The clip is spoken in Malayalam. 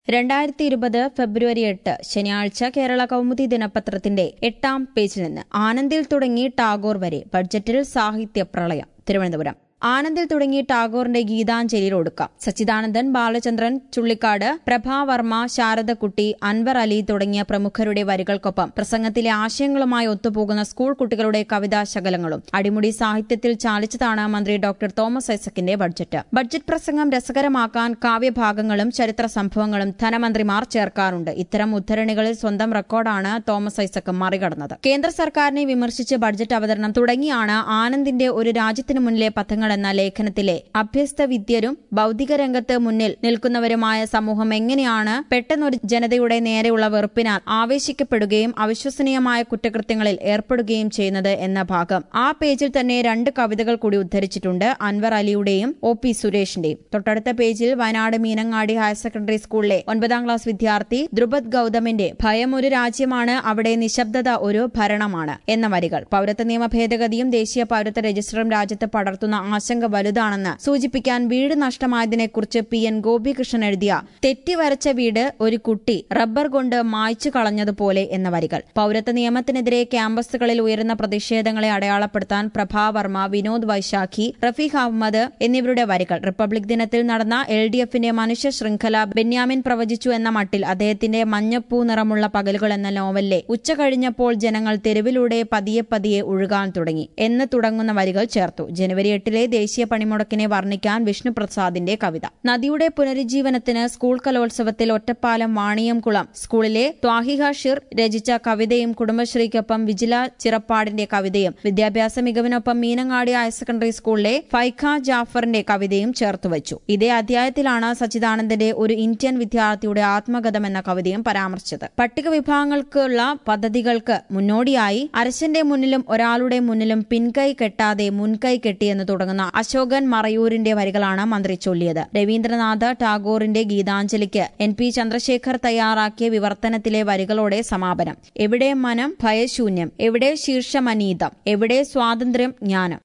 രണ്ടായിരത്തി ഇരുപത് ഫെബ്രുവരി എട്ട് ശനിയാഴ്ച കേരള കൗമുദി ദിനപത്രത്തിന്റെ എട്ടാം പേജിൽ നിന്ന് ആനന്ദിൽ തുടങ്ങി ടാഗോർ വരെ ബഡ്ജറ്റിൽ സാഹിത്യ പ്രളയം തിരുവനന്തപുരം ആനന്ദിൽ തുടങ്ങി ടാഗോറിന്റെ ഗീതാഞ്ജലിയിൽ ഒടുക്കാം സച്ചിദാനന്ദൻ ബാലചന്ദ്രൻ ചുള്ളിക്കാട് പ്രഭാവർമ്മ ശാരദക്കുട്ടി അൻവർ അലി തുടങ്ങിയ പ്രമുഖരുടെ വരികൾക്കൊപ്പം പ്രസംഗത്തിലെ ആശയങ്ങളുമായി ഒത്തുപോകുന്ന സ്കൂൾ കുട്ടികളുടെ കവിതാ ശകലങ്ങളും അടിമുടി സാഹിത്യത്തിൽ ചാലിച്ചതാണ് മന്ത്രി ഡോക്ടർ തോമസ് ഐസക്കിന്റെ ബഡ്ജറ്റ് ബഡ്ജറ്റ് പ്രസംഗം രസകരമാക്കാൻ കാവ്യഭാഗങ്ങളും ചരിത്ര സംഭവങ്ങളും ധനമന്ത്രിമാർ ചേർക്കാറുണ്ട് ഇത്തരം ഉദ്ധരണികളിൽ സ്വന്തം റെക്കോർഡാണ് തോമസ് ഐസക്ക് മറികടന്നത് കേന്ദ്ര സർക്കാരിനെ വിമർശിച്ച് ബഡ്ജറ്റ് അവതരണം തുടങ്ങിയാണ് ആനന്ദിന്റെ ഒരു രാജ്യത്തിനു മുന്നിലെ പഥങ്ങൾ എന്ന ലേഖനത്തിലെ അഭ്യസ്ത വിദ്യരും ഭൌതിക രംഗത്ത് മുന്നിൽ നിൽക്കുന്നവരുമായ സമൂഹം എങ്ങനെയാണ് പെട്ടെന്നൊരു ജനതയുടെ നേരെയുള്ള വെറുപ്പിനാൽ ആവേശിക്കപ്പെടുകയും അവിശ്വസനീയമായ കുറ്റകൃത്യങ്ങളിൽ ഏർപ്പെടുകയും ചെയ്യുന്നത് എന്ന ഭാഗം ആ പേജിൽ തന്നെ രണ്ട് കവിതകൾ കൂടി ഉദ്ധരിച്ചിട്ടുണ്ട് അൻവർ അലിയുടെയും ഒ പി സുരേഷിന്റെയും തൊട്ടടുത്ത പേജിൽ വയനാട് മീനങ്ങാടി ഹയർ സെക്കൻഡറി സ്കൂളിലെ ഒൻപതാം ക്ലാസ് വിദ്യാർത്ഥി ധ്രുപദ് ഗൌതമിന്റെ ഭയം ഒരു രാജ്യമാണ് അവിടെ നിശബ്ദത ഒരു ഭരണമാണ് എന്ന വരികൾ പൌരത്വ നിയമ ഭേദഗതിയും ദേശീയ പൌരത്വ രജിസ്റ്ററും രാജ്യത്ത് പടർത്തുന്ന ആശങ്ക വലുതാണെന്ന് സൂചിപ്പിക്കാൻ വീട് നഷ്ടമായതിനെക്കുറിച്ച് പി എൻ ഗോപികൃഷ്ണൻ എഴുതിയ തെറ്റിവരച്ച വീട് ഒരു കുട്ടി റബ്ബർ കൊണ്ട് മായ്ച്ചു കളഞ്ഞതുപോലെ എന്ന വരികൾ പൌരത്വ നിയമത്തിനെതിരെ ക്യാമ്പസുകളിൽ ഉയരുന്ന പ്രതിഷേധങ്ങളെ അടയാളപ്പെടുത്താൻ പ്രഭാവർമ്മ വിനോദ് വൈശാഖി റഫീഖ് അഹമ്മദ് എന്നിവരുടെ വരികൾ റിപ്പബ്ലിക് ദിനത്തിൽ നടന്ന എൽ ഡി എഫിന്റെ മനുഷ്യ ശൃംഖല ബെന്യാമിൻ പ്രവചിച്ചു എന്ന മട്ടിൽ അദ്ദേഹത്തിന്റെ മഞ്ഞപ്പൂ നിറമുള്ള പകലുകൾ എന്ന നോവലിലെ ഉച്ച കഴിഞ്ഞപ്പോൾ ജനങ്ങൾ തെരുവിലൂടെ പതിയെ പതിയെ ഒഴുകാൻ തുടങ്ങി എന്ന് തുടങ്ങുന്ന വരികൾ ചേർത്തു ജനുവരി എട്ടിലെ ദേശീയ പണിമുടക്കിനെ വർണ്ണിക്കാൻ വിഷ്ണുപ്രസാദിന്റെ കവിത നദിയുടെ പുനരുജ്ജീവനത്തിന് സ്കൂൾ കലോത്സവത്തിൽ ഒറ്റപ്പാലം വാണിയംകുളം സ്കൂളിലെ ത്വാഹിഹ ഷിർ രചിച്ച കവിതയും കുടുംബശ്രീക്കൊപ്പം വിജില ചിറപ്പാടിന്റെ കവിതയും വിദ്യാഭ്യാസ മികവിനൊപ്പം മീനങ്ങാടി ഹയർ സെക്കൻഡറി സ്കൂളിലെ ഫൈഖ ജാഫറിന്റെ കവിതയും ചേർത്തുവച്ചു ഇതേ അധ്യായത്തിലാണ് സച്ചിദാനന്ദന്റെ ഒരു ഇന്ത്യൻ വിദ്യാർത്ഥിയുടെ ആത്മകഥം എന്ന കവിതയും പരാമർശിച്ചത് പട്ടിക വിഭാഗങ്ങൾക്കുള്ള പദ്ധതികൾക്ക് മുന്നോടിയായി അരശന്റെ മുന്നിലും ഒരാളുടെ മുന്നിലും പിൻകൈ കെട്ടാതെ മുൻകൈ കെട്ടിയെന്ന് തുടങ്ങുന്ന അശോകൻ മറയൂരിന്റെ വരികളാണ് മന്ത്രി ചൊല്ലിയത് രവീന്ദ്രനാഥ് ടാഗോറിന്റെ ഗീതാഞ്ജലിക്ക് എൻ പി ചന്ദ്രശേഖർ തയ്യാറാക്കിയ വിവർത്തനത്തിലെ വരികളോടെ സമാപനം എവിടെ മനം ഭയശൂന്യം എവിടെ ശീർഷമനീതം എവിടെ സ്വാതന്ത്ര്യം ജ്ഞാനം